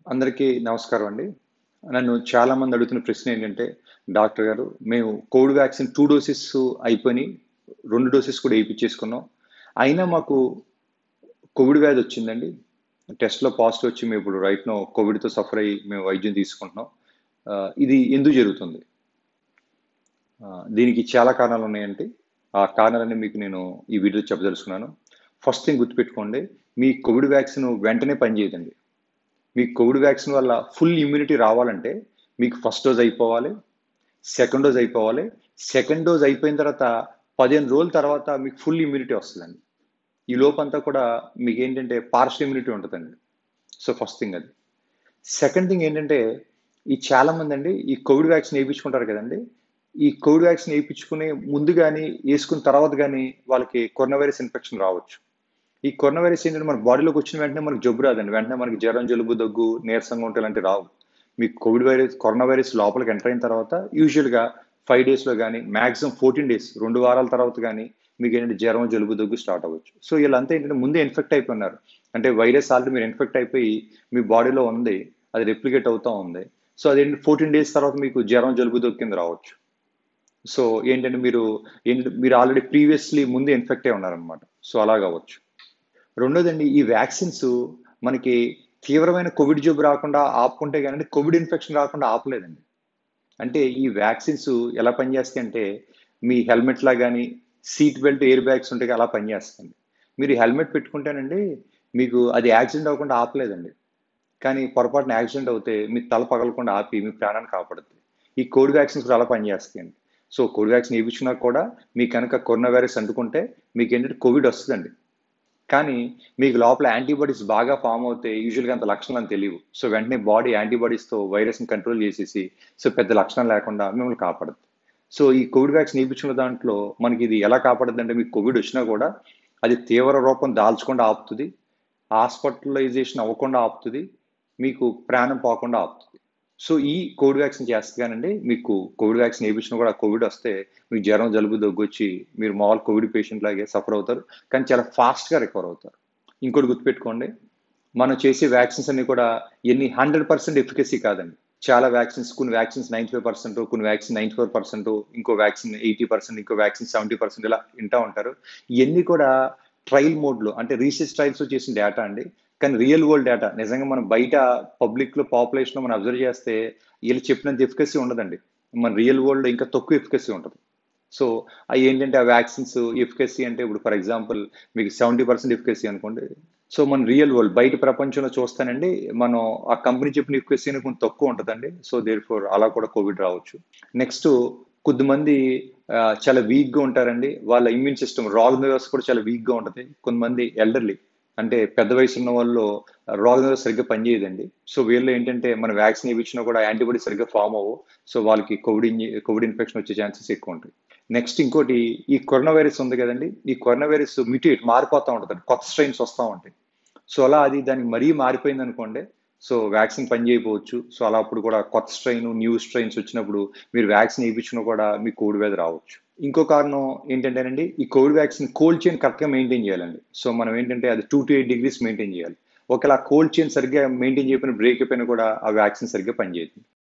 అందరికీ నమస్కారం అండి. నన్ను చాలామంది అడుగుతున్న ప్రశ్న ఏంటంటే, డాక్టర్ గారు మేము కోవిడ్ వ్యాక్సిన్ 2 డోసెస్ అయిపోయినియి. 2 డోసెస్ కూడా ఏపిచ్చేసుకున్నాం. అయినా మాకు కోవిడ్ వ్యాధి వచ్చిందండి. టెస్ట్‌లో పాజిటివ్ వచ్చి మేము ఇప్పుడు రైట్ నౌ కోవిడ్‌తో సఫర్ అయ్యి మేము వైద్యం తీసుకుంటున్నాం. ఆహ్, ఇది ఎందుకు జరుగుతుంది? ఆహ్, దీనికి చాలా కారణాలు ఉన్నాయండి. ఆ కారణాలన్నీ మీకు నేను ఈ వీడియోలో చెప్పదలుచుకున్నాను. ఫస్ట్ థింగ్ గుర్తుపెట్టుకోండి. మీ కోవిడ్ వ్యాక్సిన్ వెంటనే పనిచేయదండి. మీకు కోవిడ్ వ్యాక్సిన్ వల్ల ఫుల్ ఇమ్యూనిటీ రావాలంటే మీకు ఫస్ట్ డోస్ అయిపోవాలి. సెకండ్ డోస్ అయిపోవాలి. సెకండ్ డోస్ అయిపోయిన తర్వాత 15 రోజుల తర్వాత మీకు ఫుల్ ఇమ్యూనిటీ వస్తదండి. ఈ లోపంతా కూడా మీకేంటంటే పార్షియల్ ఇమ్యూనిటీ ఉంటదండి. సో, ఫస్ట్ థింగ్ అది. సెకండ్ థింగ్ ఏంటంటే, ఈ చాలామందండి ఈ కోవిడ్ వ్యాక్సిన్ ఏపించుకుంటారు కదండీ! ఈ కోవిడ్ వ్యాక్సిన్ ఏపించుకునే ముందు గాని, ఏసుకున్న తర్వాత గాని వాళ్ళకి కరోనా వైరస్ ఇన్ఫెక్షన్ రావచ్చు. ఈ కరోనా వైరస్ ఏంటంటే మన బాడీలోకి వచ్చిన వెంటనే మనకు జబ్బు రాదండి. వెంటనే మనకి జ్వరం, జలుబు, దగ్గు, నీరసంగా ఉంటే ఇలాంటివి రావు. మీకు కోవిడ్ వైరస్ కరోనా వైరస్ లోపలికి ఎంటర్ అయిన తర్వాత యూజువల్‌గా 5 డేస్‌లో గాని, మాక్సిమం 14 డేస్ 2 వారాల తర్వాత గాని మీకేంటంటే జ్వరం, జలుబు, దగ్గు స్టార్ట్ అవ్వచ్చు. సో, ఈళ్ళంతా ఏంటంటే ముందే ఇన్ఫెక్ట్ అయిపోయినారు. అంటే వైరస్ ఆల్రెడీ మీరు ఇన్ఫెక్ట్ అయిపోయి మీ బాడీలో ఉంది. అది రెప్లికేట్ అవుతా ఉంది. సో, అదేంటి 14 డేస్ తర్వాత మీకు జ్వరం, జలుబు, దగ్గు కింద రావచ్చు. సో, ఏంటంటే మీరు ఏంటంటే మీరు ఆల్రెడీ ప్రీవియస్‌లీ ముందే ఇన్ఫెక్ట్ అయి ఉన్నారనమాట. సో, అలాగవ్వచ్చు. రెండోదండి ఈ వ్యాక్సిన్స్ మనకి తీవ్రమైన కోవిడ్ జబ్బు రాకుండా ఆపుకుంటే గానండి కోవిడ్ ఇన్ఫెక్షన్ రాకుండా ఆపలేదండి. అంటే ఈ వ్యాక్సిన్స్ ఎలా పనిచేస్తాయంటే మీ హెల్మెట్‌లా గాని, సీట్ బెల్ట్, ఎయిర్ బ్యాగ్స్ ఉంటాయి అలా పనిచేస్తాయండి. మీరు హెల్మెట్ పెట్టుకుంటేనండి మీకు అది యాక్సిడెంట్ అవ్వకుండా ఆపలేదండి. కానీ పొరపాటున యాక్సిడెంట్ అవుతే మీ తల పగలకుండా ఆపి మీ ప్రాణాన్ని కాపాడుద్ది. ఈ కోవిడ్ వ్యాక్సిన్స్ కూడా అలా పనిచేస్తాయండి. సో, కోవిడ్ వ్యాక్సిన్ ఏపించుకున్నా కూడా మీకు గనక కరోనా వైరస్ అంటుకుంటే మీకేంటంటే కోవిడ్ వస్తదండి. కానీ మీకు లోపల యాంటీబాడీస్ బాగా ఫార్మ్ అవుతే యూజువల్‌గా అంత లక్షణాలు తెలీవు. సో, వెంటనే బాడీ యాంటీబాడీస్‌తో వైరస్‌ని కంట్రోల్ చేసేసి సో, పెద్ద లక్షణాలు లేకుండా మిమ్మల్ని కాపాడుద్ది. సో, ఈ కోవిడ్ వ్యాక్సిన్ ఏపించుకున్న దాంట్లో మనకి ఇది ఎలా కాపాడుద్దంటే మీకు కోవిడ్ వచ్చినా కూడా అది తీవ్ర రూపం దాల్చకుండా ఆపుతది. హాస్పిటలైజేషన్ అవ్వకుండా ఆపుతది. మీకు ప్రాణం పోకుండా ఆపుతది. సో, ఈ కోవిడ్ వ్యాక్సిన్ చేస్తగానండి మీకు కోవిడ్ వ్యాక్సిన్ ఏపించినా కూడా కోవిడ్ వస్తే మీకు జ్వరం, జలుబు, దగ్గొచ్చి మీరు మామూలు కోవిడ్ పేషెంట్ లాగే సఫర్ అవుతారు. కానీ చాలా ఫాస్ట్‌గా రికవర్ అవుతారు. ఇంకోటి గుర్తుపెట్టుకోండి. మనం చేసే వ్యాక్సిన్స్ అన్నీ కూడా ఎన్ని 100% ఎఫికసీ కాదండి. చాలా వ్యాక్సిన్స్ కొన్ని వ్యాక్సిన్స్ 95% కొన్ని వ్యాక్సిన్ 94% ఇంకో వ్యాక్సిన్ 80% ఇంకో వ్యాక్సిన్ 70% ఇలా వింటా ఉంటారు. ఇయన్నీ కూడా ట్రయల్ మోడ్‌లో అంటే రీసెర్చ్ ట్రయల్స్‌లో చేసిన డేటా అండి. కానీ రియల్ వరల్డ్ డేటా నిజంగా మనం బయట పబ్లిక్‌లో పాపులేషన్‌లో మనం అబ్జర్వ్ చేస్తే ఈళ్ళు చెప్పినంత ఎఫికసీ ఉండదండి. మన రియల్ వరల్డ్‌లో ఇంకా తక్కువ ఎఫికసీ ఉంటది. సో, అయేంటంటే ఆ వ్యాక్సిన్స్ ఎఫికసీ అంటే ఇప్పుడు ఫర్ ఎగ్జాంపుల్ మీకు 70% ఎఫికసీ అనుకోండి. సో, మన రియల్ వరల్డ్ బయట ప్రపంచంలో చూస్తేనండి మనం ఆ కంపెనీ చెప్పిన ఎఫికసీ కొంచెం తక్కువ ఉంటదండి. సో, దేర్‌ఫోర్ అలా కూడా కోవిడ్ రావచ్చు. నెక్స్ట్ కొద్దిమంది ఆహ్, చాలా వీక్‌గా ఉంటారండి. వాళ్ళ ఇమ్యూన్ సిస్టమ్ రోగనిరోధక కూడా చాలా వీక్‌గా ఉంటది. కొంతమంది ఎల్డర్లీ అంటే పెద్ద వయసు ఉన్న వాళ్ళు రోగనిరోధక సరిగ్గా పనిచేయదండి. సో, వీళ్ళు ఏంటంటే మన వ్యాక్సిన్ ఏపించినా కూడా యాంటీబాడీస్ సరిగ్గా ఫార్మ్ అవ్వవు. సో, వాళ్ళకి కోవిడ్ ఇంజి కోవిడ్ ఇన్ఫెక్షన్ వచ్చే ఛాన్సెస్ ఎక్కువ ఉంటాయి. నెక్స్ట్ ఇంకోటి ఈ కరోనా వైరస్ ఉంది కదండీ! ఈ కరోనా వైరస్ మ్యుటేట్ మారిపోతా ఉంటదండి. కొత్త స్ట్రెయిన్స్ వస్తా ఉంటాయి. సో, అలా అది దానికి మరీ మారిపోయిందనుకోండి. సో, వ్యాక్సిన్ పనిచేయకపోవచ్చు. సో, అలా అప్పుడు కూడా కొత్త స్ట్రెయిన్, న్యూ స్ట్రెయిన్స్ వచ్చినప్పుడు మీరు వ్యాక్సిన్ ఏపించినా కూడా మీకు కోవిడ్ వ్యాధి రావచ్చు. ఇంకో కారణం ఏంటంటేనండి ఈ కోవిడ్ వ్యాక్సిన్ కోల్డ్ చైన్ కరెక్ట్‌గా మెయింటైన్ చేయాలండి. సో, మనం ఏంటంటే అది 2-8 డిగ్రీస్ మెయింటైన్ చేయాలి. ఒకవేళ ఆ కోల్డ్ చైన్ సరిగ్గా మెయింటైన్ చేయకపోయినా బ్రేక్ అయిపోయినా కూడా ఆ వ్యాక్సిన్ సరిగ్గా పనిచేయదు.